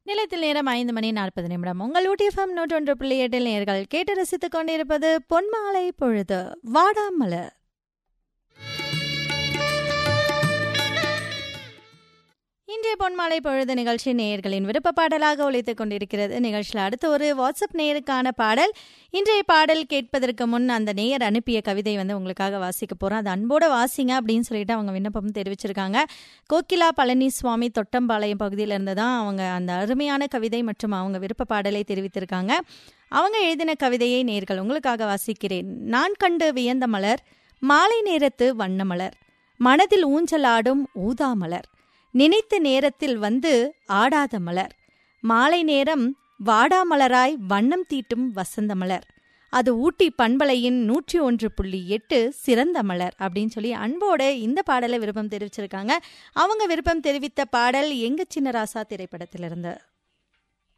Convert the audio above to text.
நிலையத்தில் நேரம் ஐந்து மணி நாற்பது நிமிடம் உங்கள் ஊட்டிஎஃப்எம் நூற்றொன்று புள்ளி எட்டில் நேர்கள் கேட்டு ரசித்துக் கொண்டிருப்பது பொன்மாலை பொழுது வாடாமலர் இன்றைய பொன்மாலை பொழுது நிகழ்ச்சி நேயர்களின் விருப்ப பாடலாக ஒழித்துக் கொண்டிருக்கிறது நிகழ்ச்சியில் அடுத்து ஒரு வாட்ஸ்அப் நேயருக்கான பாடல் இன்றைய பாடல் கேட்பதற்கு முன் அந்த நேயர் அனுப்பிய கவிதை வந்து உங்களுக்காக வாசிக்க போறோம் அது அன்போட வாசிங்க அப்படின்னு சொல்லிட்டு அவங்க விண்ணப்பம் தெரிவிச்சிருக்காங்க கோகிலா பழனிசுவாமி தொட்டம்பாளையம் பகுதியிலிருந்து தான் அவங்க அந்த அருமையான கவிதை மற்றும் அவங்க விருப்ப பாடலை தெரிவித்திருக்காங்க அவங்க எழுதின கவிதையை நேர்கள் உங்களுக்காக வாசிக்கிறேன் நான் கண்டு வியந்த மலர் மாலை நேரத்து வண்ணமலர் மனதில் ஊஞ்சலாடும் ஊதா மலர் நினைத்த நேரத்தில் வந்து ஆடாத மலர் மாலை நேரம் வாடாமலராய் வண்ணம் தீட்டும் வசந்த மலர் அது ஊட்டி பண்பலையின் நூற்றி ஒன்று புள்ளி எட்டு சிறந்த மலர் அப்படின்னு சொல்லி அன்போட இந்த பாடலை விருப்பம் தெரிவிச்சிருக்காங்க அவங்க விருப்பம் தெரிவித்த பாடல் எங்க சின்ன ராசா திரைப்படத்திலிருந்து